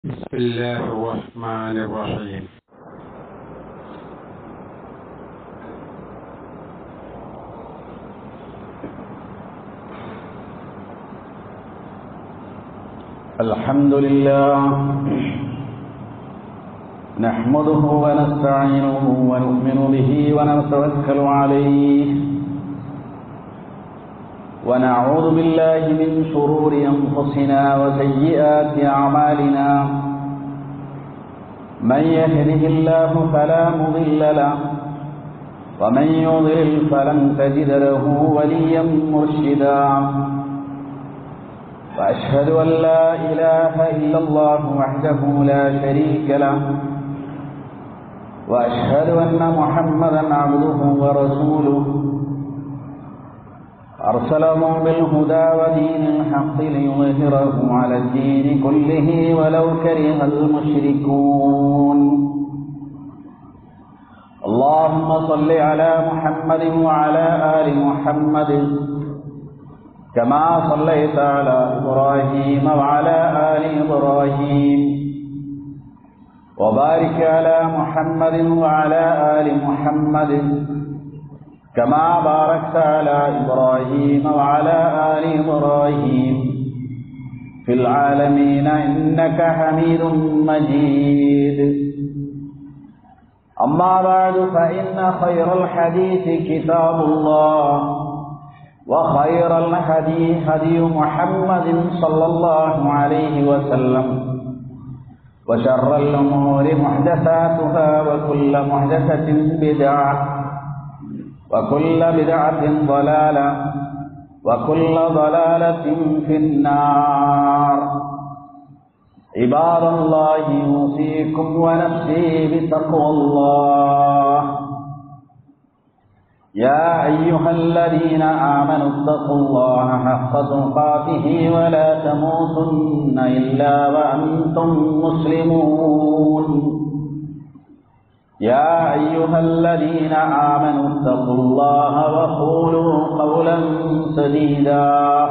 بسم الله الرحمن الرحيم الحمد لله نحمده ونستعينه ونؤمن به ونتوكل عليه ونعوذ بالله من شرور أنفسنا وسيئات أعمالنا من يهده الله فلا مضل له ومن يضلل فلن تجد له وليا مرشدا وأشهد أن لا إله إلا الله وحده لا شريك له وأشهد أن محمدا عبده ورسوله أرسله بالهدى ودين الحق ليظهره على الدين كله ولو كره المشركون اللهم صل على محمد وعلى آل محمد كما صليت على إبراهيم وعلى آل إبراهيم وبارك على محمد وعلى آل محمد كما باركت على إبراهيم وعلى آل إبراهيم في العالمين إنك حميد مجيد أما بعد فإن خير الحديث كتاب الله وخير الهدي هدي محمد صلى الله عليه وسلم وشر الأمور محدثاتها وكل محدثة بدعة وكل بدعة ضلالة وكل ضلالة في النار عباد الله يوصيكم ونفسي بتقوى الله يا أيها الذين آمنوا اتقوا الله حق تقاته ولا تموتن إلا وأنتم مسلمون يا أيها الذين آمنوا اتقوا الله وقولوا قولا سديدا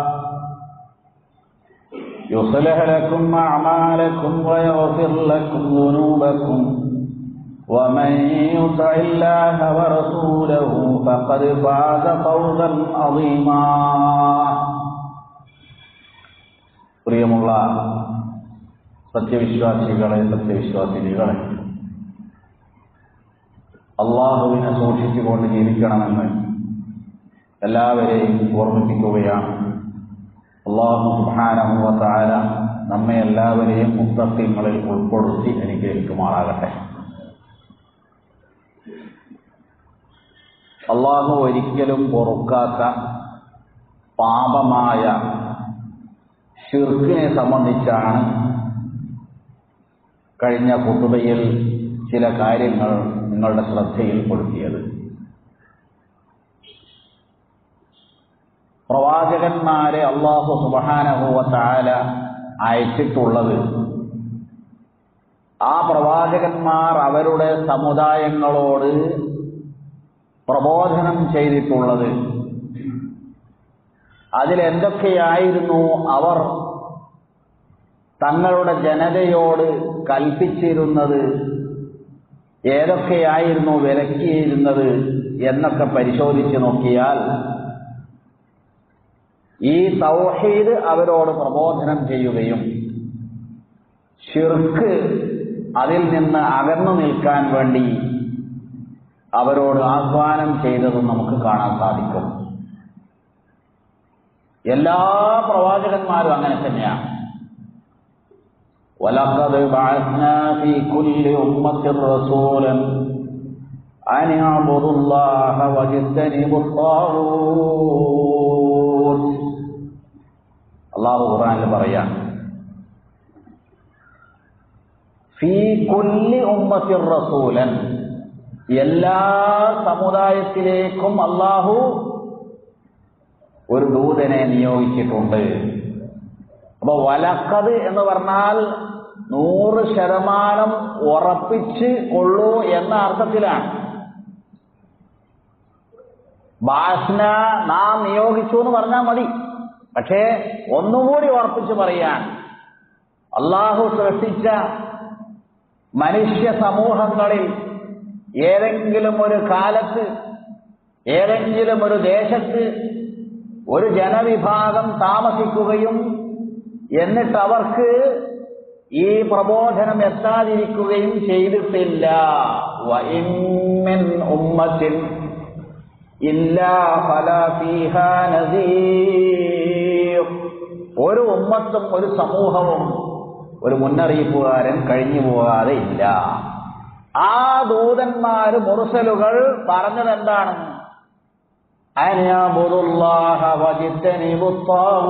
يصلح لكم أعمالكم ويغفر لكم ذنوبكم ومن يطع الله ورسوله فقد فاز فوزا عظيما പ്രിയമുള്ള സത്യവിശ്വാസികളെ സത്യവിശ്വാസിനികളെ അള്ളാഹുവിനെ സൂക്ഷിച്ചുകൊണ്ട് ജീവിക്കണമെന്ന് എല്ലാവരെയും ഓർമ്മിപ്പിക്കുകയാണ് അള്ളാഹു സുഹാനമുവത്തായ നമ്മെ എല്ലാവരെയും മുത്തത്തിങ്ങളിൽ ഉൾപ്പെടുത്തി അനുഗ്രഹിക്കുമാറാകട്ടെ അള്ളാഹു ഒരിക്കലും പൊറുക്കാത്ത പാപമായ ഷിർക്കിനെ സംബന്ധിച്ചാണ് കഴിഞ്ഞ കുത്തുബയിൽ ചില കാര്യങ്ങൾ നിങ്ങളുടെ ശ്രദ്ധയിൽപ്പെടുത്തിയത് പ്രവാചകന്മാരെ അള്ളാഹു സുബാനഹുവത്താല അയച്ചിട്ടുള്ളത് ആ പ്രവാചകന്മാർ അവരുടെ സമുദായങ്ങളോട് പ്രബോധനം ചെയ്തിട്ടുള്ളത് അതിലെന്തൊക്കെയായിരുന്നു അവർ തങ്ങളുടെ ജനതയോട് കൽപ്പിച്ചിരുന്നത് ഏതൊക്കെയായിരുന്നു വിലക്കിയിരുന്നത് എന്നൊക്കെ പരിശോധിച്ച് നോക്കിയാൽ ഈ തൗഹീദ് അവരോട് പ്രബോധനം ചെയ്യുകയും ഷിർക്ക് അതിൽ നിന്ന് അകന്നു നിൽക്കാൻ വേണ്ടി അവരോട് ആഹ്വാനം ചെയ്തതും നമുക്ക് കാണാൻ സാധിക്കും എല്ലാ പ്രവാചകന്മാരും അങ്ങനെ തന്നെയാണ് ولقد بعثنا في كل أمة رسولا أن اعبدوا الله واجتنبوا الطاغوت അള്ളാഹു ഖുർആനിൽ പറയാം ഫീ കുല്ലി ഉമ്മത്തി റസൂലൻ എല്ലാ സമുദായത്തിലേക്കും അള്ളാഹു ഒരു ദൂതനെ നിയോഗിച്ചിട്ടുണ്ട് അപ്പൊ വലക്കത് എന്ന് പറഞ്ഞാൽ നൂറ് ശതമാനം ഉറപ്പിച്ച് കൊള്ളൂ എന്ന അർത്ഥത്തിലാണ് ബാസ്ന നാം നിയോഗിച്ചു എന്ന് പറഞ്ഞാൽ മതി പക്ഷേ ഒന്നുകൂടി ഉറപ്പിച്ച് പറയാൻ അള്ളാഹു സൃഷ്ടിച്ച മനുഷ്യ സമൂഹങ്ങളിൽ ഏതെങ്കിലും ഒരു കാലത്ത് ഏതെങ്കിലും ഒരു ദേശത്ത് ഒരു ജനവിഭാഗം താമസിക്കുകയും എന്നിട്ട് അവർക്ക് ഈ പ്രബോധനം എത്താതിരിക്കുകയും ചെയ്തിട്ടില്ല വഇമ്മിൻ ഉമ്മത്തിൻ ഇല്ലാ ഫലാ ഫീഹാ നദീർ ഒരു ഉമ്മത്തും ഒരു സമൂഹവും ഒരു മുന്നറിയിപ്പുകാരൻ കഴിഞ്ഞു പോകാതെ ഇല്ല ആ ദൂതന്മാര് മുറുസലുകൾ പറഞ്ഞത് എന്താണ് അനബുദുല്ലാഹ വജിത്തനിബുത്താവൂത്ത്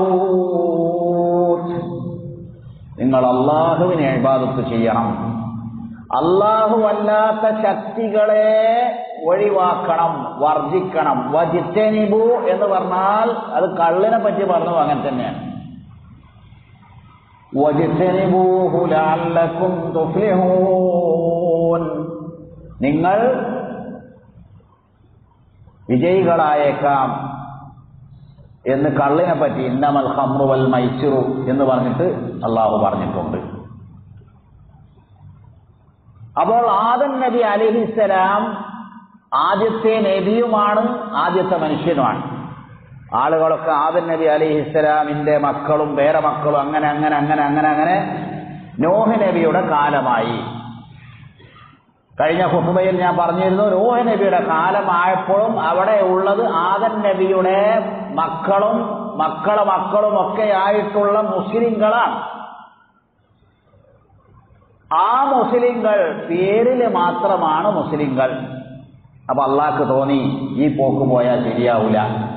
നിങ്ങൾ അള്ളാഹുവിനെ ഇബാദത്ത് ചെയ്യണം അള്ളാഹു അല്ലാത്ത ശക്തികളെ ഒഴിവാക്കണം വർജിക്കണം വജിത്തനിബു എന്ന് പറഞ്ഞാൽ അത് കള്ളിനെ പറ്റി പറഞ്ഞത് അങ്ങനെ തന്നെയാണ് വജിത്തനിബൂഹു ലഅല്ലക്കും തുഫ്ലിഹൂൻ നിങ്ങൾ വിജയികളായേക്കാം എന്ന് കള്ളിനെ പറ്റി ഇന്നമൽ ഹമ്രു വൽ മൈസുറു എന്ന് പറഞ്ഞിട്ട് അള്ളാഹു പറഞ്ഞിട്ടുണ്ട് അപ്പോൾ ആദം നബി അലിഹിസലാം ആദ്യത്തെ നബിയുമാണ് ആദ്യത്തെ മനുഷ്യനുമാണ് ആളുകളൊക്കെ ആദം നബി അലിഹിസ്സലാമിന്റെ മക്കളും വേറെ മക്കളും അങ്ങനെ അങ്ങനെ അങ്ങനെ അങ്ങനെ അങ്ങനെ നോഹ് നബിയുടെ കാലമായി കഴിഞ്ഞ ഹുസുബയിൽ ഞാൻ പറഞ്ഞിരുന്നു നോഹ് നബിയുടെ കാലമായപ്പോഴും അവിടെ ഉള്ളത് ആദൻ നബിയുടെ മക്കളും മക്കളെ മക്കളും ഒക്കെ ആയിട്ടുള്ള മുസ്ലിങ്ങളാണ് ആ മുസ്ലിങ്ങൾ പേരില് മാത്രമാണ് മുസ്ലിങ്ങൾ അപ്പൊ അള്ളാഹ്ക്ക് തോന്നി ഈ പോക്ക് പോയാൽ ശരിയാവൂല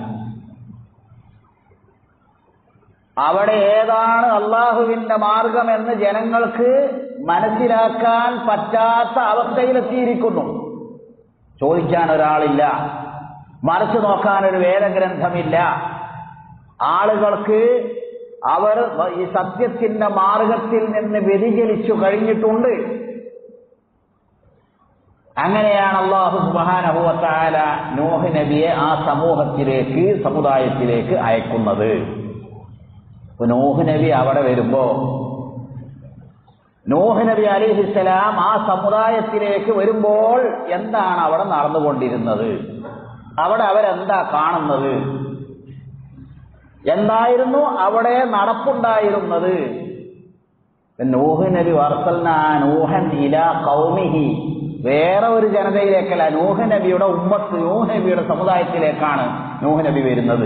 അവിടെ ഏതാണ് അള്ളാഹുവിന്റെ മാർഗമെന്ന് ജനങ്ങൾക്ക് മനസ്സിലാക്കാൻ പറ്റാത്ത അവസ്ഥയിലെത്തിയിരിക്കുന്നു ചോദിക്കാൻ ഒരാളില്ല മറിച്ചു നോക്കാൻ ഒരു വേദഗ്രന്ഥമില്ല ആളുകൾക്ക് അവർ ഈ സത്യത്തിന്റെ മാർഗത്തിൽ നിന്ന് വ്യതിചലിച്ചു കഴിഞ്ഞിട്ടുണ്ട് അങ്ങനെയാണ് അള്ളാഹു സുബാനഹുവത്താല നോഹ് നബിയെ ആ സമൂഹത്തിലേക്ക് സമുദായത്തിലേക്ക് അയക്കുന്നത് അപ്പൊ നോഹ് നബി അവിടെ വരുമ്പോ നോഹ് നബി അലിഹിസ്സലാം ആ സമുദായത്തിലേക്ക് വരുമ്പോൾ എന്താണ് അവിടെ നടന്നുകൊണ്ടിരുന്നത് അവിടെ അവരെന്താ കാണുന്നത് എന്തായിരുന്നു അവിടെ നടപ്പുണ്ടായിരുന്നത് നൂഹ് നബി വർത്തൽന നൂഹൻ ഇല കൗമിഹി വേറെ ഒരു ജനതയിലേക്കല്ല നൂഹ് നബിയുടെ ഉമ്മത്ത് നൂഹ് നബിയുടെ സമുദായത്തിലേക്കാണ് നൂഹ് നബി വരുന്നത്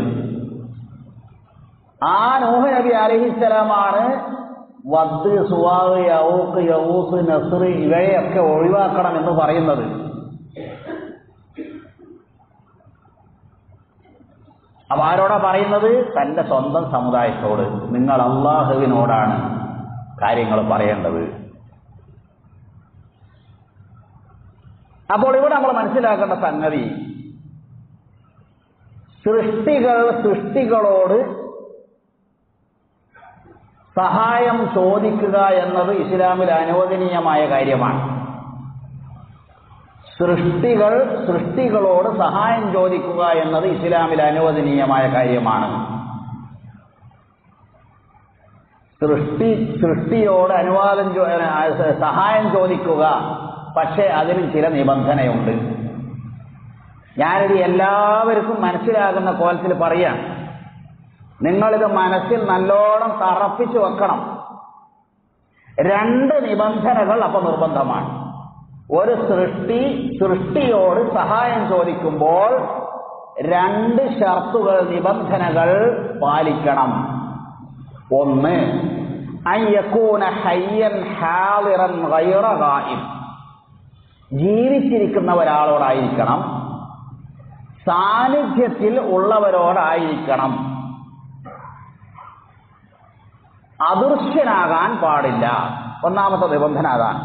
ആ നൂഹ് നബി അലഹിസ്സലാമാണ് വദ് സുവാവ് യൗക്ക് യൗസ് നസ്ർ ഇവയെയൊക്കെ ഒഴിവാക്കണം എന്ന് പറയുന്നത് അപ്പൊ ആരോടാ പറയുന്നത് തന്റെ സ്വന്തം സമുദായത്തോട് നിങ്ങൾ അള്ളാഹുവിനോടാണ് കാര്യങ്ങൾ പറയേണ്ടത് അപ്പോൾ ഇവിടെ നമ്മൾ മനസ്സിലാക്കേണ്ട സംഗതി സൃഷ്ടികൾ സൃഷ്ടികളോട് സഹായം ചോദിക്കുക എന്നത് ഇസ്ലാമിൽ അനുവദനീയമായ കാര്യമാണ് സൃഷ്ടികൾ സൃഷ്ടികളോട് സഹായം ചോദിക്കുക എന്നത് ഇസ്ലാമിൽ അനുവദനീയമായ കാര്യമാണ് സൃഷ്ടി സൃഷ്ടിയോട് അനുവാദം ചോ- ഏ, സഹായം ചോദിക്കുക പക്ഷേ അതിന് ചില നിബന്ധനയുണ്ട് ഞാനിത് എല്ലാവർക്കും മനസ്സിലാകുന്ന കോലത്തിൽ പറയാം നിങ്ങളിത് മനസ്സിൽ നല്ലോണം തറപ്പിച്ചു വെക്കണം രണ്ട് നിബന്ധനകൾ അപ്പൊ നിർബന്ധമാണ് ഒരു സൃഷ്ടി സൃഷ്ടിയോട് സഹായം ചോദിക്കുമ്പോൾ രണ്ട് ഷർത്തുകൾ നിബന്ധനകൾ പാലിക്കണം ഒന്ന് അയ്യക്കൂന ഹയ്യൻ ഹാളിറൻ ഗൈറ ഗായിബ് ജീവിച്ചിരിക്കുന്ന ഒരാളോടായിരിക്കണം സാന്നിധ്യത്തിൽ ഉള്ളവരോടായിരിക്കണം അദൃശ്യനാകാൻ പാടില്ല ഒന്നാമത്തെ നിബന്ധന അതാണ്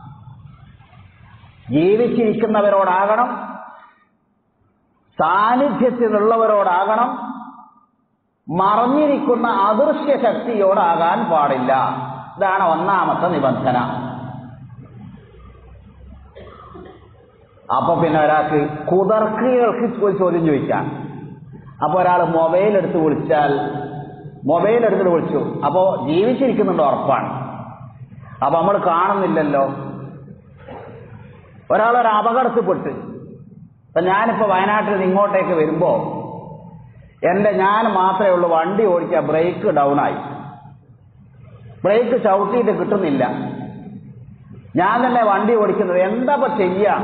ജീവിച്ചിരിക്കുന്നവരോടാകണം സാന്നിധ്യത്തിലുള്ളവരോടാകണം മറഞ്ഞിരിക്കുന്ന അദൃശ്യ ശക്തിയോടാകാൻ പാടില്ല ഇതാണ് ഒന്നാമത്തെ നിബന്ധന അപ്പൊ പിന്നെ ഒരാൾക്ക് കുതർക്കികൾക്ക് ഒരു ചോദ്യം ചോദിക്കാം അപ്പൊ ഒരാൾ മൊബൈൽ എടുത്ത് വിളിച്ചാൽ മൊബൈൽ എടുത്തിട്ട് വിളിച്ചു അപ്പോ ജീവിച്ചിരിക്കുന്നുണ്ട് ഉറപ്പാണ് അപ്പൊ നമ്മൾ കാണുന്നില്ലല്ലോ ഒരാളൊരു അപകടത്തിൽപ്പെട്ട് ഇപ്പൊ ഞാനിപ്പോ വയനാട്ടിൽ നിന്ന് ഇങ്ങോട്ടേക്ക് വരുമ്പോ എന്റെ ഞാൻ മാത്രമേ ഉള്ളൂ വണ്ടി ഓടിക്കാൻ ബ്രേക്ക് ഡൗൺ ആയി ബ്രേക്ക് ചവിട്ടിയിട്ട് കിട്ടുന്നില്ല ഞാൻ തന്നെ വണ്ടി ഓടിക്കുന്നത് എന്താ ഇപ്പൊ ചെയ്യാ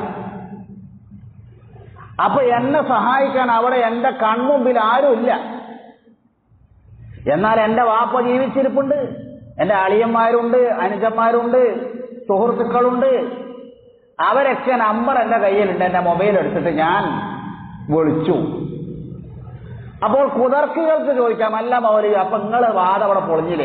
അപ്പൊ എന്നെ സഹായിക്കാൻ അവിടെ എന്റെ കൺമുമ്പിൽ ആരുമില്ല എന്നാൽ എന്റെ വാപ്പ ജീവിച്ചിരിപ്പുണ്ട് എന്റെ അളിയന്മാരുണ്ട് അനുജന്മാരുണ്ട് സുഹൃത്തുക്കളുണ്ട് അവരൊക്കെ നമ്പർ എന്റെ കയ്യിലുണ്ട് എന്റെ മൊബൈൽ എടുത്തിട്ട് ഞാൻ വിളിച്ചു അപ്പോൾ കുതർക്കുകൾക്ക് ചോദിക്കാം അല്ല മൗലവി അപ്പൊ നിങ്ങൾ വാദം അവിടെ പൊളിഞ്ഞില്ലേ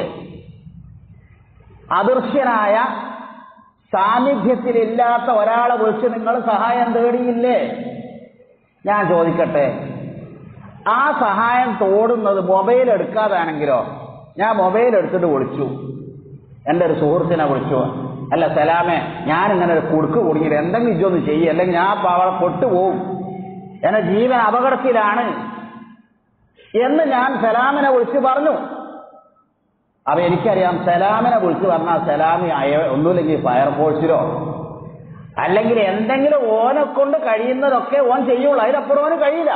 അദൃശ്യനായ സാന്നിധ്യത്തിലില്ലാത്ത ഒരാളെ വിളിച്ച് നിങ്ങൾ സഹായം തേടിയില്ലേ ഞാൻ ചോദിക്കട്ടെ ആ സഹായം തോടുന്നത് മൊബൈൽ എടുക്കാതാണെങ്കിലോ ഞാൻ മൊബൈൽ എടുത്തിട്ട് വിളിച്ചു എൻ്റെ ഒരു സുഹൃത്തിനെ വിളിച്ചു അല്ല സലാമേ ഞാൻ ഇങ്ങനെ ഒരു കുടുക്ക് കുടുങ്ങിയിട്ട് എന്തെങ്കിലും ഇജൊന്ന് ചെയ്യും അല്ലെങ്കിൽ ഞാൻ അവളെ പൊട്ടുപോകും എന്റെ ജീവൻ അപകടത്തിലാണ് എന്ന് ഞാൻ സലാമിനെ വിളിച്ച് പറഞ്ഞു അപ്പൊ എനിക്കറിയാം സലാമിനെ വിളിച്ച് പറഞ്ഞാൽ സലാമി അയ ഒന്നുമില്ലെങ്കിൽ ഫയർഫോഴ്സിലോ അല്ലെങ്കിൽ എന്തെങ്കിലും ഓനെ കൊണ്ട് കഴിയുന്നതൊക്കെ ഓൻ ചെയ്യുള്ളൂ അതിനപ്പുറം ഓന് കഴിയില്ല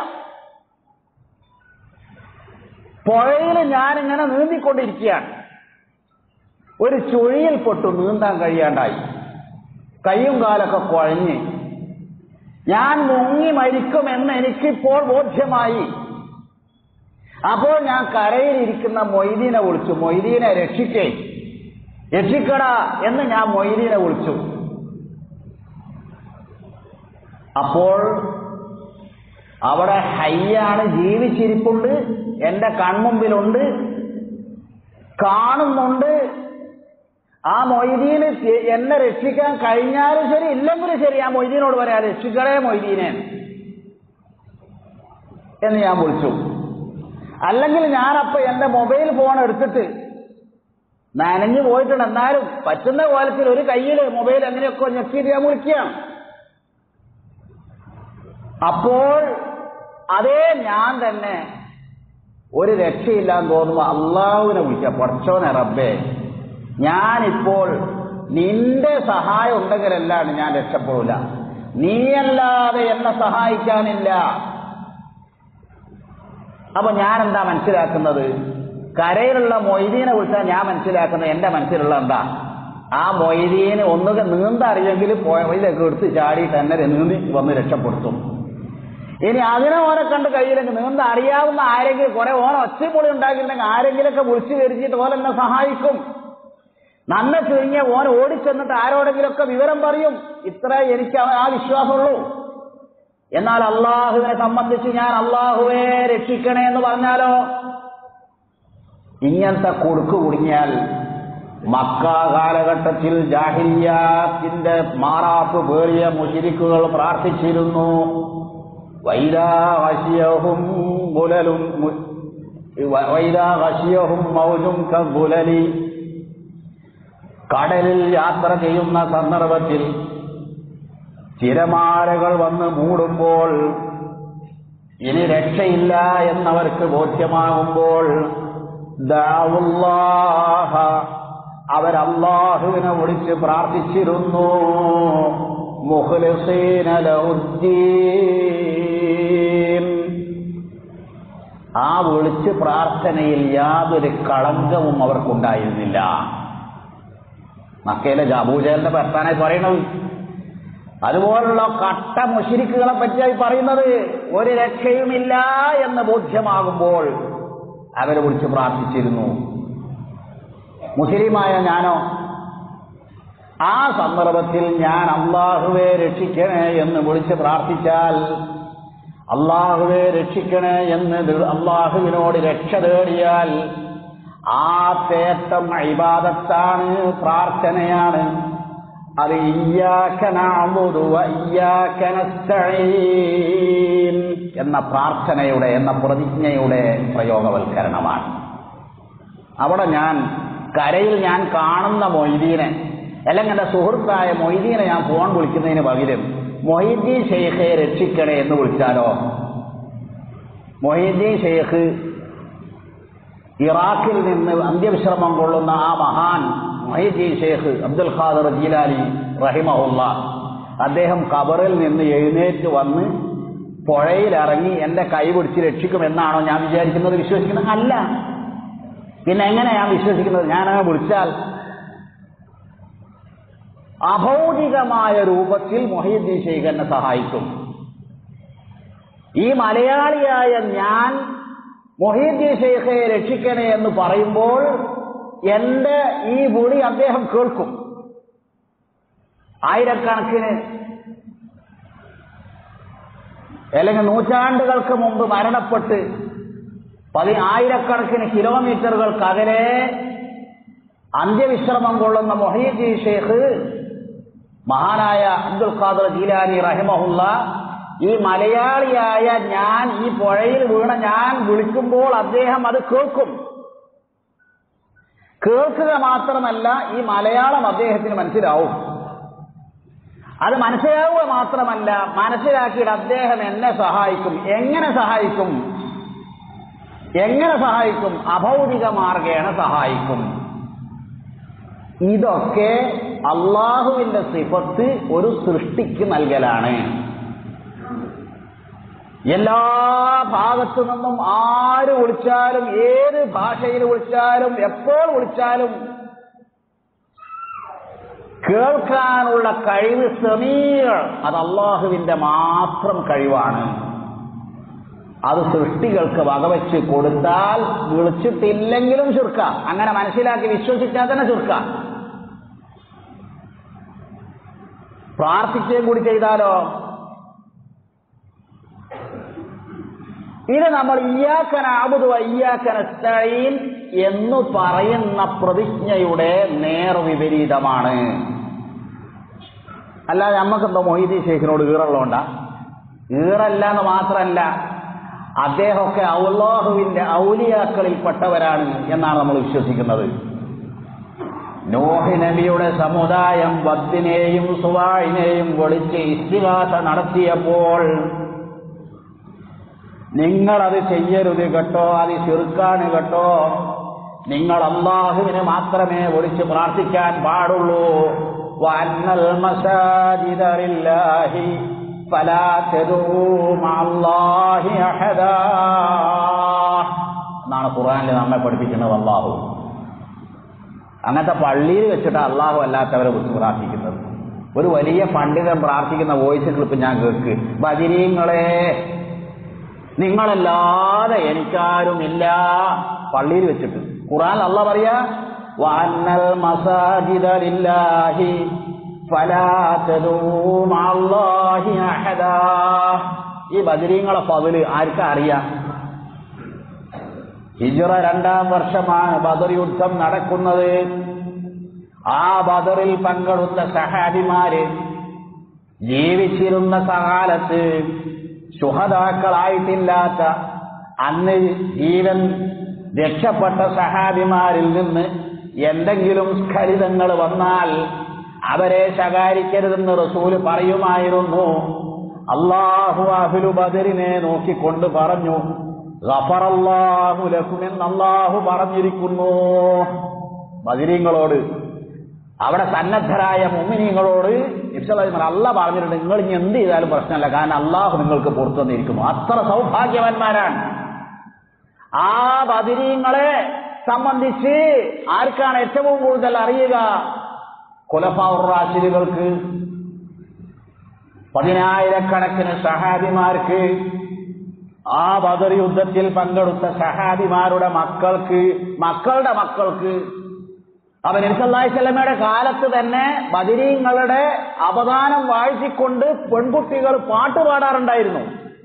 പുഴയിൽ ഞാനിങ്ങനെ നീന്തിക്കൊണ്ടിരിക്കുകയാണ് ഒരു ചുഴിയിൽ പൊട്ടു നീന്താൻ കഴിയാണ്ടായി കയ്യും കാലൊക്കെ കുഴഞ്ഞ് ഞാൻ മുങ്ങി മരിക്കുമെന്ന് എനിക്കിപ്പോൾ ബോധ്യമായി അപ്പോൾ ഞാൻ കരയിലിരിക്കുന്ന മൊയ്തീനെ വിളിച്ചു മൊയ്തീനെ രക്ഷിക്കേ രക്ഷിക്കടാ എന്ന് ഞാൻ മൊയ്തീനെ വിളിച്ചു അപ്പോൾ അവിടെ ഹയ്യാണ് ജീവിച്ചിരിപ്പുണ്ട് എന്റെ കൺമുമ്പിലുണ്ട് കാണുന്നുണ്ട് ആ മൊയ്തീന് എന്നെ രക്ഷിക്കാൻ കഴിഞ്ഞാലും ശരി ഇല്ലെങ്കിലും ശരി ആ മൊയ്തീനോട് പറയാ രക്ഷിക്കണേ മൊയ്തീനെ എന്ന് ഞാൻ വിളിച്ചു അല്ലെങ്കിൽ ഞാനപ്പോ എന്റെ മൊബൈൽ ഫോൺ എടുത്തിട്ട് നനഞ്ഞു പോയിട്ടുണ്ട് എന്നാലും പറ്റുന്ന കോലത്തിൽ ഒരു കയ്യിൽ മൊബൈൽ എങ്ങനെയൊക്കെ ഞെക്കിയിട്ട് ഞാൻ വിളിക്കുകയാണ് അപ്പോൾ അതേ ഞാൻ തന്നെ ഒരു രക്ഷയില്ലാന്ന് തോന്നുമ്പോ അള്ളാഹുവിനെ വിളിക്കുക പഠിച്ചോനെ റബ്ബേ ഞാനിപ്പോൾ നിന്റെ സഹായം ഉണ്ടെങ്കിലല്ലാണ് ഞാൻ രക്ഷപ്പെടൂല നീയല്ലാതെ എന്നെ സഹായിക്കാനില്ല അപ്പൊ ഞാൻ എന്താ മനസ്സിലാക്കുന്നത് കരയിലുള്ള മൊയ്തീനെ വിളിച്ചാൽ ഞാൻ മനസ്സിലാക്കുന്നത് എന്റെ മനസ്സിലുള്ള എന്താ ആ മൊയ്തീന് ഒന്നുക നീന്തറിയെങ്കിൽ പോയിലേക്ക് എടുത്ത് ചാടിയിട്ട് എന്നെ നീന്തി വന്ന് രക്ഷപ്പെടുത്തും ഇനി അതിനെ ഓനെ കണ്ട് കയ്യിലേക്ക് നീന്ത അറിയാവുന്ന ആരെങ്കിലും കുറെ ഓനെ ഒച്ചപ്പൊളി ഉണ്ടാക്കിയിട്ടുണ്ടെങ്കിൽ ആരെങ്കിലൊക്കെ വിളിച്ചു കരുതിയിട്ട് ഓൻ എന്നെ സഹായിക്കും നന്നെ ചുരുങ്ങിയ ഓൻ ഓടിച്ചെന്നിട്ട് ആരോടെങ്കിലൊക്കെ വിവരം പറയും ഇത്ര എനിക്ക് ആ വിശ്വാസമുള്ളൂ എന്നാൽ അള്ളാഹുവിനെ സംബന്ധിച്ച് ഞാൻ അള്ളാഹുവെ രക്ഷിക്കണേ എന്ന് പറഞ്ഞാലോ ഇങ്ങനത്തെ കുടുക്ക് കുടുങ്ങിയാൽ മക്ക കാലഘട്ടത്തിൽ ജാഹിരിയാത്തിന്റെ മാറാപ്പ് പേറിയ മുഷിരിക്കുകൾ പ്രാർത്ഥിച്ചിരുന്നു വൈരാഹസ്യഹും ബുലലും വൈരാഹസ്യഹും മൗജും കബുലലി കടലിൽ യാത്ര ചെയ്യുന്ന സന്ദർഭത്തിൽ തിരമാലകൾ വന്ന് മൂടുമ്പോൾ ഇനി രക്ഷയില്ല എന്നവർക്ക് ബോധ്യമാകുമ്പോൾ ദാവുല്ലാഹ അവർ അള്ളാഹുവിനെ വിളിച്ച് പ്രാർത്ഥിച്ചിരുന്നു മുഖ്ലിസീന ലഹുദ്ദീൻ ആ വിളിച്ച് പ്രാർത്ഥനയിൽ യാതൊരു കളങ്കവും അവർക്കുണ്ടായിരുന്നില്ല മക്കയിലെ ജാബൂജലിന്റെ ഭർത്താനായി പറയണത് അതുപോലുള്ള കട്ട മുഷിരിക്കുകളെ പറ്റിയായി പറയുന്നത് ഒരു രക്ഷയുമില്ല എന്ന് ബോധ്യമാകുമ്പോൾ അവരെ വിളിച്ച് പ്രാർത്ഥിച്ചിരുന്നു മുസ്ലിമായ ഞാനോ ആ സന്ദർഭത്തിൽ ഞാൻ അള്ളാഹുവെ രക്ഷിക്കണേ എന്ന് വിളിച്ച് പ്രാർത്ഥിച്ചാൽ അള്ളാഹുവെ രക്ഷിക്കണേ എന്ന് അള്ളാഹുവിനോട് രക്ഷ തേടിയാൽ ആ തേട്ടം ഇബാദത്താണ് പ്രാർത്ഥനയാണ് അത് എന്ന പ്രാർത്ഥനയുടെ എന്ന പ്രതിജ്ഞയുടെ പ്രയോഗവൽക്കരണമാണ് അവിടെ ഞാൻ കരയിൽ ഞാൻ കാണുന്ന മൊയ്തീനെ അല്ലെങ്കിൽ എന്റെ സുഹൃത്തായ മൊയ്തീനെ ഞാൻ ഫോൺ വിളിക്കുന്നതിന് പകരം മൊയ്തീൻ ഷെയ്ഖെ രക്ഷിക്കണേ എന്ന് വിളിച്ചാലോ മൊയ്തീൻ ഷെയ്ഖ് ഇറാഖിൽ നിന്ന് അന്ത്യവിശ്രമം കൊള്ളുന്ന ആ മഹാൻ മൊഹീദ്ദീൻ ഷേഖ് അബ്ദുൽ ഖാദർ ജീലാലി റഹിമഹുല്ല അദ്ദേഹം ഖബറിൽ നിന്ന് എഴുന്നേറ്റ് വന്ന് പുഴയിലിറങ്ങി എന്റെ കൈ പിടിച്ച് രക്ഷിക്കുമെന്നാണോ ഞാൻ വിചാരിക്കുന്നത് വിശ്വസിക്കുന്നത് അല്ല പിന്നെ എങ്ങനെ ഞാൻ വിശ്വസിക്കുന്നത് ഞാനങ്ങനെ വിളിച്ചാൽ അഭൗതികമായ രൂപത്തിൽ മൊഹീദ്ദീൻ ഷെയ്ഖ് എന്നെ സഹായിക്കും ഈ മലയാളിയായ ഞാൻ മൊഹീദ്ദീൻ ഷെയ്ഖയെ രക്ഷിക്കണേ എന്ന് പറയുമ്പോൾ എന്റെ ഈ വിളി അദ്ദേഹം കേൾക്കും ആയിരക്കണക്കിന് അല്ലെങ്കിൽ നൂറ്റാണ്ടുകൾക്ക് മുമ്പ് മരണപ്പെട്ട് പതി ആയിരക്കണക്കിന് കിലോമീറ്ററുകൾക്കകലെ അന്ത്യവിശ്രമം കൊള്ളുന്ന മൊഹീദ്ദീൻ ഷെയ്ഖ് മഹാനായ അബ്ദുൽ ഖാദർ ജീലാനി റഹിമഹുല്ല ഈ മലയാളിയായ ഞാൻ ഈ പുഴയിൽ വീണ ഞാൻ വിളിക്കുമ്പോൾ അദ്ദേഹം അത് കേൾക്കും കേൾക്കുക മാത്രമല്ല ഈ മലയാളം അദ്ദേഹത്തിന് മനസ്സിലാവും അത് മനസ്സിലാവുക മാത്രമല്ല മനസ്സിലാക്കിയിട്ട് അദ്ദേഹം എന്നെ സഹായിക്കും എങ്ങനെ സഹായിക്കും എങ്ങനെ സഹായിക്കും അഭൗതിക മാർഗേണ സഹായിക്കും ഇതൊക്കെ അള്ളാഹുവിന്റെ സിഫത്ത് ഒരു സൃഷ്ടിക്ക് നൽകലാണ് എല്ലാ ഭാഗത്തു നിന്നും ആര് വിളിച്ചാലും ഏത് ഭാഷയിൽ വിളിച്ചാലും എപ്പോൾ വിളിച്ചാലും കേൾക്കാനുള്ള കഴിവ് സമീർ അത് അള്ളാഹുവിന്റെ മാത്രം കഴിവാണ് അത് സൃഷ്ടികൾക്ക് വകവെച്ച് കൊടുത്താൽ വിളിച്ചിട്ടില്ലെങ്കിലും ചുരുക്ക അങ്ങനെ മനസ്സിലാക്കി വിശ്വസിച്ചാൽ തന്നെ ചുരുക്ക പ്രാർത്ഥിക്കുകയും കൂടി ചെയ്താലോ ഇത് നമ്മൾ ഇയാക്കന അബുദു അയ്യാക്കന സ്റ്റൈൻ എന്ന് പറയുന്ന പ്രതിജ്ഞയുടെ നേർവിപരീതമാണ് അല്ലാതെ നമ്മക്കെന്തോ മൊഹീദി ഷെയ്ഖിനോട് ഈറുള്ളതുകൊണ്ടാ ഈറല്ല എന്ന് മാത്രമല്ല അദ്ദേഹമൊക്കെ ഔല്ലാഹുവിന്റെ ഔലിയാക്കളിൽപ്പെട്ടവരാണ് എന്നാണ് നമ്മൾ വിശ്വസിക്കുന്നത് നോഹി നബിയുടെ സമുദായം ബദ്ദിനെയും സുവാഴിനെയും വിളിച്ച് ഇസ്തിവാസ നടത്തിയപ്പോൾ നിങ്ങളത് ചെയ്യരുത് കേട്ടോ അത് ചെറുക്കാണ് കേട്ടോ നിങ്ങൾ അള്ളാഹുവിന് മാത്രമേ വിളിച്ച് പ്രാർത്ഥിക്കാൻ പാടുള്ളൂ വന്നൽ മസാജിദറില്ലാഹി فلا تدعوا مع الله أحدا എന്നാണ് ഖുർആനിൽ നമ്മെ പഠിപ്പിക്കുന്നത് അള്ളാഹു അങ്ങനത്തെ പള്ളിയിൽ വെച്ചിട്ട് അള്ളാഹു അല്ലാത്തവരെ വിളിച്ച് പ്രാർത്ഥിക്കുന്നത് ഒരു വലിയ പണ്ഡിതൻ പ്രാർത്ഥിക്കുന്ന വോയിസ് ക്ലിപ്പ് ഞാൻ കേൾക്ക് ബദിരീങ്ങളെ നിങ്ങളല്ലാതെ എനിക്കാരുമില്ല പള്ളിയിൽ വെച്ചിട്ട് ഖുർആൻ അല്ല പറയാ വന്നൽ മസാജിദ ലില്ലാഹി ഫലാ തദൂ മഅല്ലാഹി അഹദാ ഈ ബദരീങ്ങളെ പതില് ആർക്കാ അറിയാം ഹിജറ രണ്ടാം വർഷമാണ് ബദർ യുദ്ധം നടക്കുന്നത് ആ ബദറിൽ പങ്കെടുത്ത സഹാബിമാര് ജീവിച്ചിരുന്ന സകാലത്ത് ശുഹതാക്കളായിട്ടില്ലാത്ത അന്ന് ജീവൻ രക്ഷപ്പെട്ട സഹാബിമാരിൽ നിന്ന് എന്തെങ്കിലും സ്ഖലിതങ്ങൾ വന്നാൽ അവരെ ശകാരിക്കരുതെന്ന് റസൂല് പറയുമായിരുന്നു അള്ളാഹു അഹ്ലു ബദറിനെ നോക്കിക്കൊണ്ട് പറഞ്ഞു ഗഫറല്ലാഹു ലക്കുമെന്ന് അള്ളാഹു പറഞ്ഞിരിക്കുന്നു ബദിരീങ്ങളോട് അവിടെ സന്നദ്ധരായ മുമിനീങ്ങളോട് ഇബ്സലാഹിമൻ അല്ല പറഞ്ഞിട്ടുണ്ട് നിങ്ങൾ ഇനി എന്ത് ചെയ്താലും പ്രശ്നമല്ല കാരണം അള്ളാഹു നിങ്ങൾക്ക് പുറത്തു വന്നിരിക്കുന്നു അത്ര സൗഭാഗ്യവാന്മാരാണ് ആ ബദിരീങ്ങളെ സംബന്ധിച്ച് ആർക്കാണ് ഏറ്റവും കൂടുതൽ അറിയുക കുലഫാറാശിലുകൾക്ക് പതിനായിരക്കണക്കിന് സഹാബിമാർക്ക് ആ ബദർ യുദ്ധത്തിൽ പങ്കെടുത്ത സഹാബിമാരുടെ മക്കൾക്ക് മക്കളുടെ മക്കൾക്ക് അവൻ ഇൻസല്ലാഹിസ്ലമയുടെ കാലത്ത് തന്നെ ബദിരീങ്ങളുടെ അവദാനം വാഴ്ത്തിക്കൊണ്ട് പെൺകുട്ടികൾ പാട്ട് പാടാറുണ്ടായിരുന്നു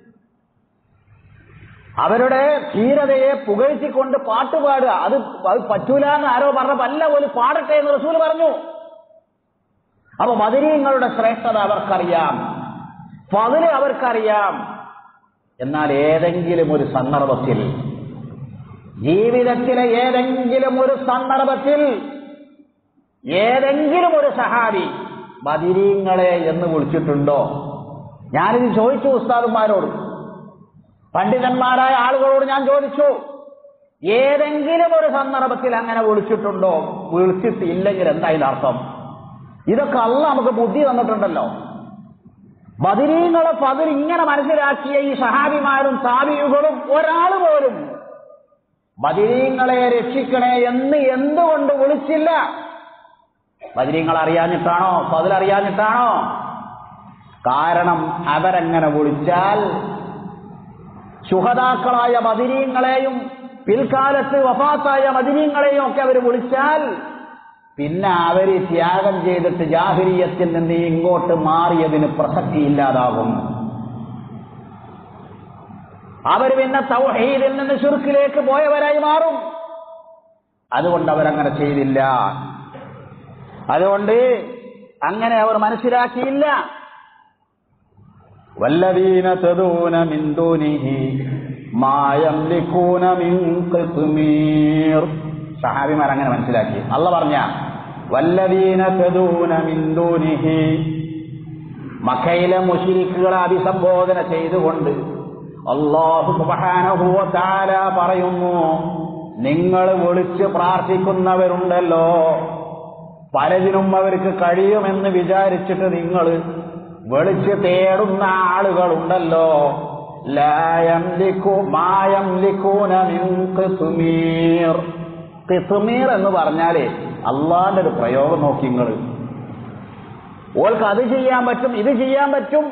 അവരുടെ ധീരതയെ പുകഴ്ത്തിക്കൊണ്ട് പാട്ട് പാടുക അത് അത് പറ്റൂല എന്ന് ആരോ പറഞ്ഞപ്പോ അല്ല ഒരു പാടട്ടെ എന്ന് റസൂൽ പറഞ്ഞു അപ്പൊ ബദിരീങ്ങളുടെ ശ്രേഷ്ഠത അവർക്കറിയാം പതില് അവർക്കറിയാം എന്നാൽ ഏതെങ്കിലും ഒരു സന്ദർഭത്തിൽ ജീവിതത്തിലെ ഏതെങ്കിലും ഒരു സന്ദർഭത്തിൽ ഏതെങ്കിലും ഒരു സഹാബി ബദിരീങ്ങളെ എന്ന് വിളിച്ചിട്ടുണ്ടോ ഞാനിത് ചോദിച്ചു ഉസ്താദന്മാരോട് പണ്ഡിതന്മാരായ ആളുകളോട് ഞാൻ ചോദിച്ചു ഏതെങ്കിലും ഒരു സന്ദർഭത്തിൽ അങ്ങനെ വിളിച്ചിട്ടുണ്ടോ വിളിച്ചിട്ടില്ലെങ്കിൽ എന്താ ഇതിന്റെ അർത്ഥം ഇതൊക്കെ അല്ല നമുക്ക് ബുദ്ധി തന്നിട്ടുണ്ടല്ലോ ബദിരീങ്ങളെ പതിൽ ഇങ്ങനെ മനസ്സിലാക്കിയ ഈ സഹാബിമാരും സാബിയുകളും ഒരാൾ പോലും ബദിരീങ്ങളെ രക്ഷിക്കണേ എന്ന് എന്തുകൊണ്ട് വിളിച്ചില്ല ബദിരീങ്ങൾ അറിയാഞ്ഞിട്ടാണോ പതിൽ അറിയാഞ്ഞിട്ടാണോ കാരണം അവരെങ്ങനെ വിളിച്ചാൽ ശുഹതാക്കളായ മദിനീങ്ങളെയും പിൽക്കാലത്ത് വഫാത്തായ മദിനീങ്ങളെയും ഒക്കെ അവർ വിളിച്ചാൽ പിന്നെ അവര് ത്യാഗം ചെയ്തിട്ട് ജാഹിരിയത്തിൽ നിന്ന് ഇങ്ങോട്ട് മാറിയതിന് പ്രസക്തിയില്ലാതാകും അവർ പിന്നെ തൗഹീദിൽ നിന്ന് ചുരുക്കിലേക്ക് പോയവരായി മാറും അതുകൊണ്ട് അവരങ്ങനെ ചെയ്തില്ല അതുകൊണ്ട് അങ്ങനെ അവർ മനസ്സിലാക്കിയില്ല والذين تدعون من دونه ما يملكون من قطمير സഹാബിമാർ അങ്ങനെ മനസ്സിലാക്കി അല്ല പറഞ്ഞ والذين تدعون من دونه മക്കയിലെ മുഷിരിക്കുകളെ അഭിസംബോധന ചെയ്തുകൊണ്ട് അള്ളാഹു സുബ്ഹാനഹു വ തആല പറയുന്നു നിങ്ങൾ വിളിച്ച് പ്രാർത്ഥിക്കുന്നവരുണ്ടല്ലോ പലതിനും അവർക്ക് കഴിയുമെന്ന് വിചാരിച്ചിട്ട് നിങ്ങൾ വിളിച്ച് തേടുന്ന ആളുകളുണ്ടല്ലോ ലായം മായം കിസുമീർ എന്ന് പറഞ്ഞാല് അള്ളാന്റെ ഒരു പ്രയോഗം നോക്കി നിങ്ങൾ ഓൾക്ക് അത് ചെയ്യാൻ പറ്റും ഇത് ചെയ്യാൻ പറ്റും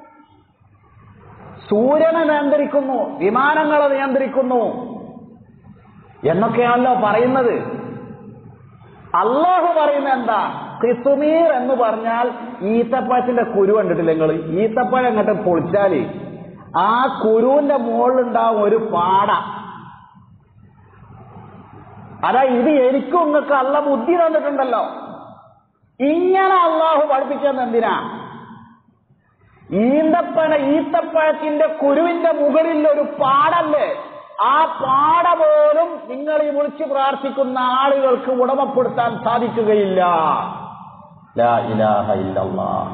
സൂര്യനെ നിയന്ത്രിക്കുന്നു വിമാനങ്ങളെ നിയന്ത്രിക്കുന്നു എന്നൊക്കെയാണല്ലോ പറയുന്നത് അള്ളാഹു പറയുന്നത് എന്താ കിസുമീർ എന്ന് പറഞ്ഞാൽ ഈത്തപ്പഴത്തിന്റെ കുരു കണ്ടിട്ടില്ല നിങ്ങൾ ഈത്തപ്പഴം അങ്ങോട്ട് പൊളിച്ചാല് ആ കുരുവിന്റെ മുകളിലുണ്ടാവും ഒരു പാട അതാ ഇത് എനിക്കും നിങ്ങൾക്ക് അല്ല ബുദ്ധി തന്നിട്ടുണ്ടല്ലോ ഇങ്ങനെ അള്ളാഹു പഠിപ്പിച്ചത് എന്തിനാ ഈന്തപ്പഴ ഈത്തപ്പഴത്തിന്റെ കുരുവിന്റെ മുകളിൽ ഒരു പാടല്ലേ ആ പാട പോലും നിങ്ങൾ ഈ വിളിച്ച് പ്രാർത്ഥിക്കുന്ന ആളുകൾക്ക് ഉടമപ്പെടുത്താൻ സാധിക്കുകയില്ല ലാ ഇലാഹ ഇല്ലല്ലാഹ്.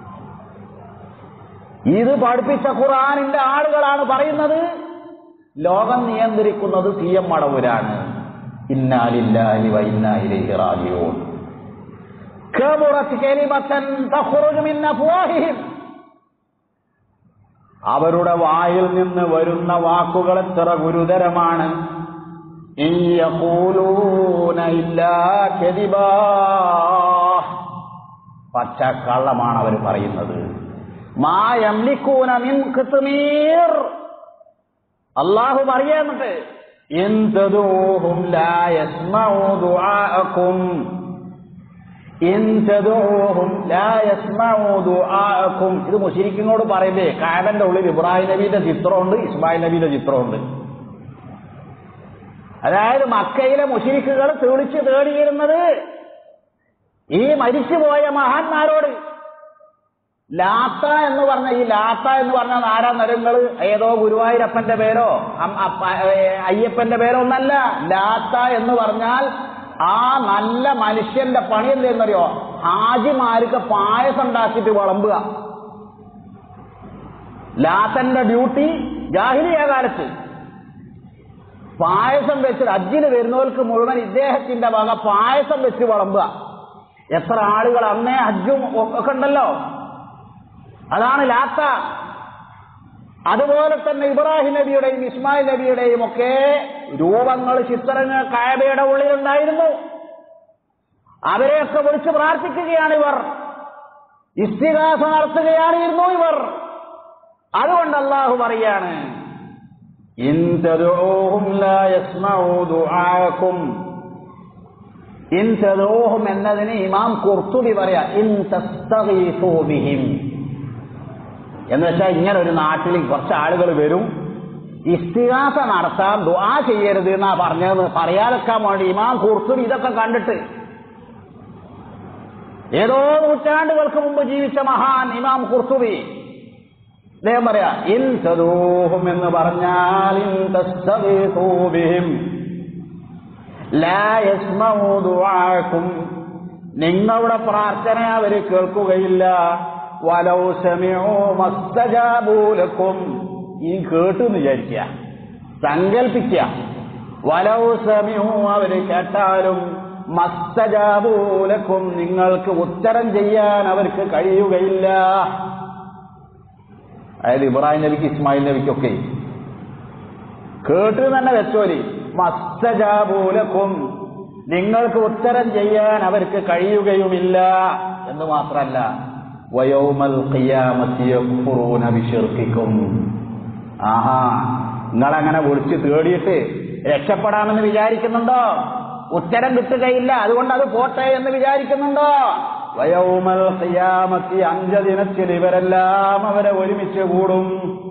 ഇത് പഠിപ്പിച്ച ഖുർആനിന്റെ ആളുകളാണ് പറയുന്നത് ലോകം നിയന്ത്രിക്കുന്നത് സി എം മടവൂരാണ് ഇന്നാലില്ലാഹി വ ഇന്നാ ഇലൈഹി റാജിഊൻ കബറത് കലിമത്തൻ തഖ്റുജു മിൻ അഫ്വാഹിഹിം അവരുടെ വായിൽ നിന്ന് വരുന്ന വാക്കുകൾ എത്ര ഗുരുതരമാണ് ഇൻ യഖൂലൂന ഇല്ലാ കദിബാ പച്ചക്കള്ളമാണ് അവർ പറയുന്നത് മാ യംലിക്കൂന മിൻ ഖിത്മീർ അള്ളാഹു പറയാന്നിട്ട് ഇൻ തദൂഹും ലാ യസ്മഉ ദുആഅക്കും ഇൻ തദൂഹും ലാ യസ്മഉ ദുആഅക്കും ഇത് മുശ്രിക്കിനോട് പറയണ്ടേ കാബന്റെ ഉള്ളിൽ ഇബ്രാഹിം നബിയുടെ ചിത്രമുണ്ട് ഇസ്മായിൽ നബിയുടെ ചിത്രമുണ്ട് അതായത് മക്കയിലെ മുഷിരിക്കുകൾ തെളിച്ച് തേടിയിരുന്നത് ഈ മരിച്ചുപോയ മഹാന്മാരോട് ലാത്ത എന്ന് പറഞ്ഞ ഈ ലാത്ത എന്ന് പറഞ്ഞ ആരാ നരങ്ങൾ ഏതോ ഗുരുവായൂരപ്പന്റെ പേരോ അം- അപ്പ- ഏ, അയ്യപ്പന്റെ പേരോ ഒന്നല്ല ലാത്ത എന്ന് പറഞ്ഞാൽ ആ നല്ല മനുഷ്യന്റെ പണി എന്തെന്നറിയോ ഹാജിമാർക്ക് പായസം ഉണ്ടാക്കിയിട്ട് വിളമ്പുക ലാത്തന്റെ ഡ്യൂട്ടി ജാഹിലിയ കാലത്ത് പായസം വെച്ച് അജ്ജിന് വരുന്നവർക്ക് മുഴുവൻ ഇദ്ദേഹത്തിന്റെ വക പായസം വെച്ച് വിളമ്പുക എത്ര ആളുകൾ അന്നേ ഹജ്ജും ഒക്കെ ഉണ്ടല്ലോ അതാണ് ലാത്ത അതുപോലെ തന്നെ ഇബ്രാഹിം നബിയുടെയും ഇസ്മായിൽ നബിയുടെയും ഒക്കെ രൂപങ്ങൾ ചിത്രങ്ങൾ കായബയുടെ ഉള്ളിലുണ്ടായിരുന്നു അവരെയൊക്കെ വിളിച്ച് പ്രാർത്ഥിക്കുകയാണ് ഇവർ ഇസ്തിഹാസ നടത്തുകയാണിരുന്നു ഇവർ അതുകൊണ്ട് അള്ളാഹു പറയാണ് ഇൻ തദഊഹും ലാ യസ്മഉ ദുആഅക്കും ഇൻ തദൂഹും എന്നതിന് ഇമാം കുർത്തുബി പറയാ ഇൻ തസ്തഗീസൂ ബിഹിം എന്ന് വെച്ചാൽ ഇങ്ങനെ ഒരു നാട്ടിൽ കുറച്ച് ആളുകൾ വരും ഇസ്തിഹാസ നടത്താൻ ദുആ ചെയ്യരുത് എന്നാ പറഞ്ഞത് പറയാതെക്കാൻ വേണ്ടി ഇമാം കുർത്തുബി ഇതൊക്കെ കണ്ടിട്ട് ഏതോ നൂറ്റാണ്ടുകൾക്ക് മുമ്പ് ജീവിച്ച മഹാൻ ഇമാം കുർത്തുബി അദ്ദേഹം പറയാ ഇൻ തദൂഹും എന്ന് പറഞ്ഞാൽ ഇൻ തസ്തഗീസൂ ബിഹിം ലാ യസ്മഉ ദുആക്കും നിങ്ങളുടെ പ്രാർത്ഥന അവർ കേൾക്കുകയില്ല വലൗ സമിഉ മസ്തജാബൂ ലക്കും ഈ കേട്ടു എന്ന് വിചാരിക്കുക സങ്കൽപ്പിക്കുക വലൗ സമീഉ അവര് കേട്ടാലും മസ്തജാബൂലക്കും നിങ്ങൾക്ക് ഉത്തരം ചെയ്യാൻ അവർക്ക് കഴിയുകയില്ല അതായത് ഇബ്രാഹിം നബിക്ക് ഇസ്മായിൽ നബിക്കൊക്കെ കേട്ട് തന്നെ വെച്ചോലി മസ്തജാബൂലക്കും നിങ്ങൾക്ക് ഉത്തരം ചെയ്യാൻ അവർക്ക് കഴിയുകയുമില്ല എന്ന് മാത്രല്ല വയോമൽ ഖിയാമത്തിയൂന വിശിർക്കിക്കും ആഹാ നിങ്ങളങ്ങനെ വിളിച്ച് തേടിയിട്ട് രക്ഷപ്പെടാമെന്ന് വിചാരിക്കുന്നുണ്ടോ ഉത്തരം കിട്ടുകയില്ല അതുകൊണ്ട് അത് പോട്ടെ എന്ന് വിചാരിക്കുന്നുണ്ടോ വയോമൽ ഖിയാമത്തി അഞ്ചദിനത്തിൽ ഇവരെല്ലാം അവരെ ഒരുമിച്ച് കൂടും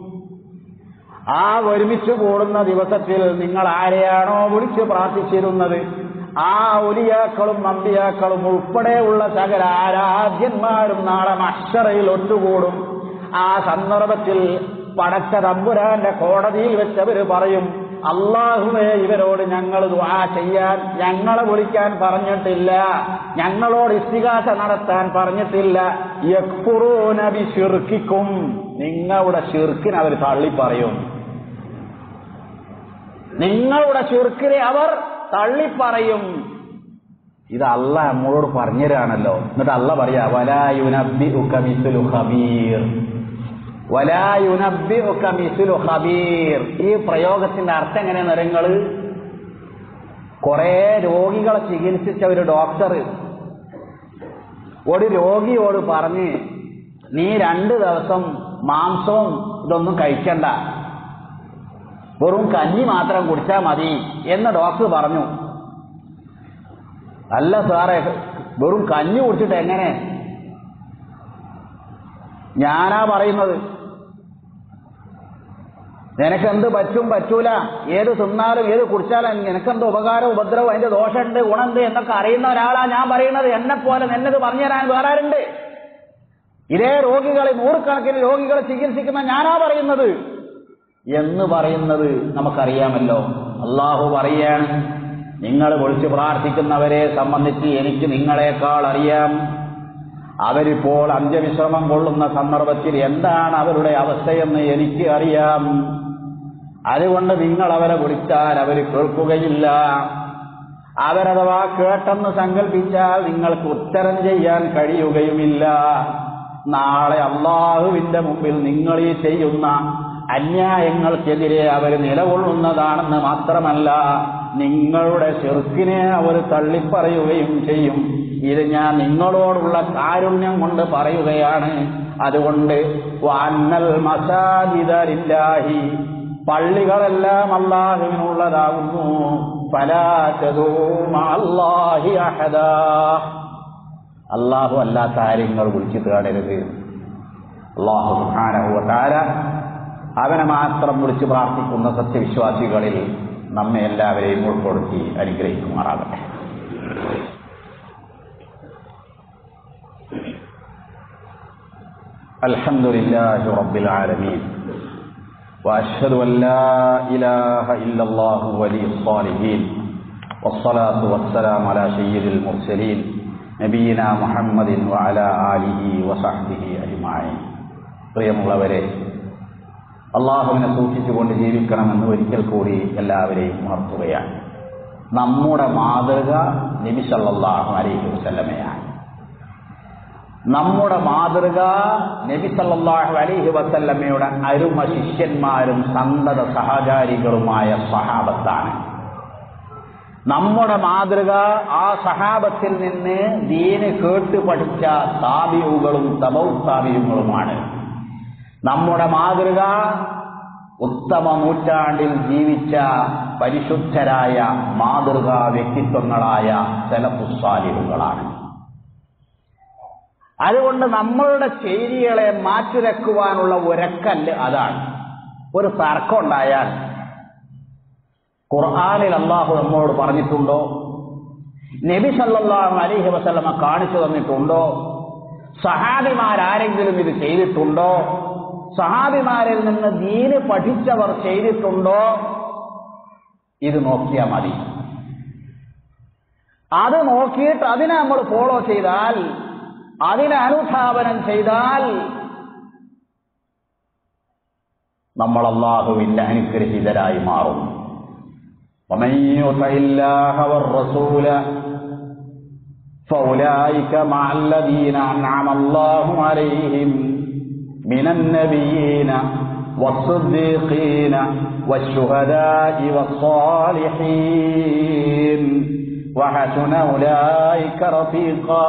ആ ഒരുമിച്ച് കൂടുന്ന ദിവസത്തിൽ നിങ്ങൾ ആരെയാണോ വിളിച്ച് പ്രാർത്ഥിച്ചിരുന്നത് ആ ഒലിയാക്കളും നമ്പിയാക്കളും ഉൾപ്പെടെയുള്ള സകല ആരാധ്യന്മാരും നാളെ മഷറയിൽ ഒത്തുകൂടും ആ സന്ദർഭത്തിൽ പടച്ച തമ്പുരാന്റെ കോടതിയിൽ വെച്ചവര് പറയും അള്ളാഹുവെ ഇവരോട് ഞങ്ങൾ ദുആ ചെയ്യാൻ ഞങ്ങളെ വിളിക്കാൻ പറഞ്ഞിട്ടില്ല ഞങ്ങളോട് ഇസ്തികാസ നടത്താൻ പറഞ്ഞിട്ടില്ല യക്ഫുറൂന ബിശിർക്കിക്കും നിങ്ങളുടെ ഷിർക്കിന് അവർ തള്ളി പറയും നിങ്ങളുടെ ചുരുക്കിനെ അവർ തള്ളിപ്പറയും ഇത് അല്ല നമ്മളോട് പറഞ്ഞുതരാണല്ലോ എന്നിട്ട് അല്ല പറയാ വലായുനബി ഉക്കമിസുലു ഖബീർ വലായുനബി ഉക്കമിസുലു ഖബീർ ഈ പ്രയോഗത്തിന്റെ അർത്ഥം എങ്ങനെയാ നിങ്ങൾ കുറെ രോഗികളെ ചികിത്സിച്ച ഒരു ഡോക്ടർ ഒരു രോഗിയോട് പറഞ്ഞ് നീ രണ്ട് ദിവസം മാംസവും ഇതൊന്നും കഴിക്കണ്ട വെറും കഞ്ഞി മാത്രം കുടിച്ചാൽ മതി എന്ന് ഡോക്ടർ പറഞ്ഞു അല്ല സാറേ വെറും കഞ്ഞി കുടിച്ചിട്ട് എങ്ങനെ ഞാനാ പറയുന്നത് നിനക്കെന്ത് പറ്റും പറ്റൂല ഏത് തിന്നാലും ഏത് കുടിച്ചാലും നിനക്കെന്ത് ഉപകാരം ഉപദ്രവം അതിന്റെ ദോഷമുണ്ട് ഗുണമുണ്ട് എന്നൊക്കെ അറിയുന്ന ഒരാളാ ഞാൻ പറയുന്നത് എന്നെ പോലെ എന്നത് പറഞ്ഞു തരാൻ വേറെ ആരുണ്ട് ഇതേ രോഗികളെ നൂറുകണക്കിന് രോഗികളെ ചികിത്സിക്കുന്ന ഞാനാ പറയുന്നത് എന്ന് പറയുന്നത് നമുക്കറിയാമല്ലോ അള്ളാഹു പറയാണ് നിങ്ങൾ വിളിച്ച് പ്രാർത്ഥിക്കുന്നവരെ സംബന്ധിച്ച് എനിക്ക് നിങ്ങളെക്കാൾ അറിയാം അവരിപ്പോൾ അന്ത്യവിശ്രമം കൊള്ളുന്ന സന്ദർഭത്തിൽ എന്താണ് അവരുടെ അവസ്ഥയെന്ന് എനിക്ക് അറിയാം അതുകൊണ്ട് നിങ്ങൾ അവരെ വിളിച്ചാൽ അവർ കേൾക്കുകയില്ല അവരഥവാ കേട്ടെന്ന് സങ്കല്പിച്ചാൽ നിങ്ങൾക്ക് ഉത്തരം ചെയ്യാൻ കഴിയുകയുമില്ല നാളെ അള്ളാഹുവിന്റെ മുമ്പിൽ നിങ്ങൾ ഈ ചെയ്യുന്ന അന്യായങ്ങൾക്കെതിരെ അവർ നിലകൊള്ളുന്നതാണെന്ന് മാത്രമല്ല നിങ്ങളുടെ ചെറുക്കിനെ അവർ തള്ളിപ്പറയുകയും ചെയ്യും ഇത് ഞാൻ നിങ്ങളോടുള്ള കാരുണ്യം കൊണ്ട് പറയുകയാണ് അതുകൊണ്ട് വാന്നൽ മസാജിദരില്ലാഹി പള്ളികളെല്ലാം അള്ളാഹുവിനുള്ളതാകുന്നു പലാഹി അഹദാ അള്ളാഹു അല്ലാത്ത കാര്യങ്ങൾ വിളിച്ചു തേടരുത് അള്ളാഹു സുഹാനഹുവതാര അവനെ മാത്രം വിളിച്ച് പ്രാർത്ഥിക്കുന്ന സത്യവിശ്വാസികളിൽ നമ്മെ എല്ലാവരെയും ഉൾപ്പെടുത്തി അനുഗ്രഹിക്കുമാറാകട്ടെ الحمد لله رب العالمين وأشهد أن لا إله إلا الله ولي الصالحين والصلاة والسلام على سيد المرسلين നബീന മുഹമ്മദിൻ വഅല ആലിഹി വസഹ്ബിഹി അജ്മഈൻ പ്രിയമുള്ളവരെ അള്ളാഹുവിനെ സൂക്ഷിച്ചുകൊണ്ട് ജീവിക്കണമെന്ന് ഒരിക്കൽ കൂടി എല്ലാവരെയും ഉണർത്തുകയാണ് നമ്മുടെ മാതൃക നബി സല്ലല്ലാഹു അലൈഹി വസല്ലമയാണ് നമ്മുടെ മാതൃക നബി സല്ലല്ലാഹു അലൈഹി വസല്ലമയുടെ അരുമ ശിഷ്യന്മാരും സന്തത സഹചാരികളുമായ സഹാബത്താണ് നമ്മുടെ മാതൃക ആ സഹാബത്തിൽ നിന്ന് ദീന് കേട്ട് പഠിച്ച താപിയുകളും തമൗ താപിയുകളുമാണ് നമ്മുടെ മാതൃക ഉത്തമ നൂറ്റാണ്ടിൽ ജീവിച്ച പരിശുദ്ധരായ മാതൃകാ വ്യക്തിത്വങ്ങളായ സെലഫുസാലിഹുകളാണ് അതുകൊണ്ട് നമ്മളുടെ ചെയ്തികളെ മാറ്റിരക്കുവാനുള്ള ഒരക്കല്ല് അതാണ് ഒരു തർക്കം ഉണ്ടായാൽ ഖുർആാനിൽ അള്ളാഹു നമ്മോട് പറഞ്ഞിട്ടുണ്ടോ നബി സല്ലല്ലാഹു അലൈഹി വസല്ലമ കാണിച്ചു തന്നിട്ടുണ്ടോ സഹാബിമാരാരെങ്കിലും ഇത് ചെയ്തിട്ടുണ്ടോ സഹാബിമാരിൽ നിന്ന് ദീന് പഠിച്ചവർ ചെയ്തിട്ടുണ്ടോ ഇത് നോക്കിയാൽ മതി അത് നോക്കിയിട്ട് അതിനെ നമ്മൾ ഫോളോ ചെയ്താൽ അതിനെ അനുധാവനം ചെയ്താൽ നമ്മൾ അള്ളാഹുവിന്റെ അനുഗ്രഹീതരായി മാറും ومن يطع الله والرسول فأولئك مع الذين أنعم الله عليهم من النبيين والصديقين والشهداء والصالحين وحسن أولئك رفيقا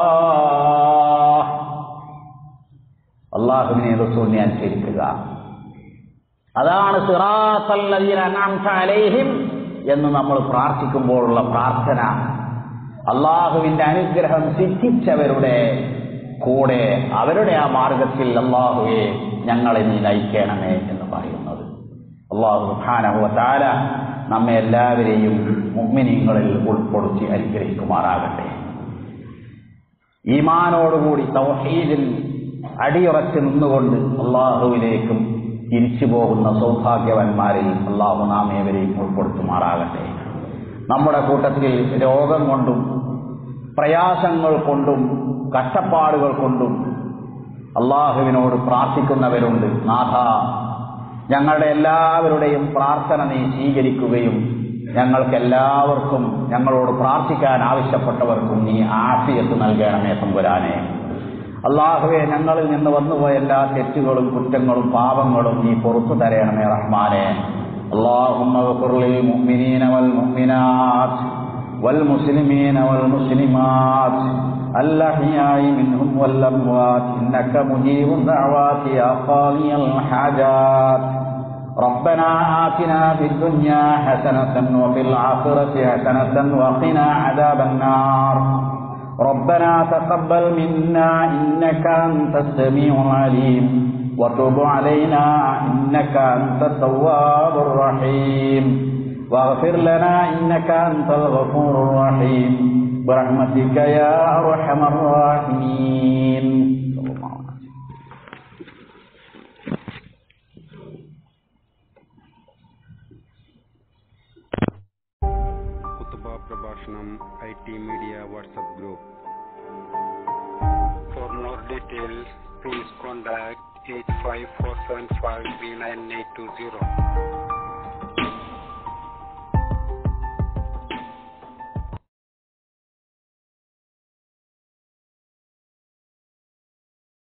അള്ളാഹുവിനെ റസൂലിനെ അനുസരിക്കുക അതാണ് സിറാത്തല്ലദീന അൻഅംത അലൈഹിം എന്ന് നമ്മൾ പ്രാർത്ഥിക്കുമ്പോഴുള്ള പ്രാർത്ഥന അള്ളാഹുവിന്റെ അനുഗ്രഹം സിദ്ധിച്ചവരുടെ കൂടെ അവരുടെ ആ മാർഗത്തിൽ അള്ളാഹുവെ ഞങ്ങളെ നീ നയിക്കണമേ എന്ന് പറയുന്നത് അള്ളാഹു സുബ്ഹാനഹു താല നമ്മെ എല്ലാവരെയും മുഗ്മിനീങ്ങളിൽ ഉൾപ്പെടുത്തി അനുഗ്രഹിക്കുമാറാകട്ടെ ഈമാനോടുകൂടി തൗഹീദിൽ അടിയുറച്ച് നിന്നുകൊണ്ട് അള്ളാഹുവിലേക്കും തിരിച്ചു പോകുന്ന സൗഭാഗ്യവന്മാരിൽ അള്ളാഹു നാം ഏവരെയും ഉൾപ്പെടുത്തുമാറാകട്ടെ നമ്മുടെ കൂട്ടത്തിൽ രോഗം കൊണ്ടും പ്രയാസങ്ങൾ കൊണ്ടും കഷ്ടപ്പാടുകൾ കൊണ്ടും അള്ളാഹുവിനോട് പ്രാർത്ഥിക്കുന്നവരുണ്ട് നാഥ ഞങ്ങളുടെ എല്ലാവരുടെയും പ്രാർത്ഥന നീ സ്വീകരിക്കുകയും ഞങ്ങൾക്കെല്ലാവർക്കും ഞങ്ങളോട് പ്രാർത്ഥിക്കാൻ ആവശ്യപ്പെട്ടവർക്കും നീ ആഫിയത്ത് നൽകണമേ തമ്പുരാനെ അള്ളാഹുവെ ഞങ്ങളിൽ നിന്ന് വന്നുപോയ എല്ലാ തെറ്റുകളും കുറ്റങ്ങളും പാപങ്ങളും നീ പുറത്തു തരയണമേ റഹ്മാനെ اللهم اغفر للمؤمنين والمؤمنات والمسلمين والمسلمات الأحياء منهم والأموات إنك مجيب الدعوات يا قاضي الحاجات ربنا آتنا في الدنيا حسنة وفي الآخرة حسنة وقنا عذاب النار ربنا تقبل منا إنك أنت السميع العليم وتب علينا إنك أنت التواب الرحيم واغفر لنا إنك أنت الغفور الرحيم برحمتك يا أرحم الراحمين കുത്തുബ പ്രഭാഷണം I T media WhatsApp group for more details please contact eight five four seven five three nine eight two zero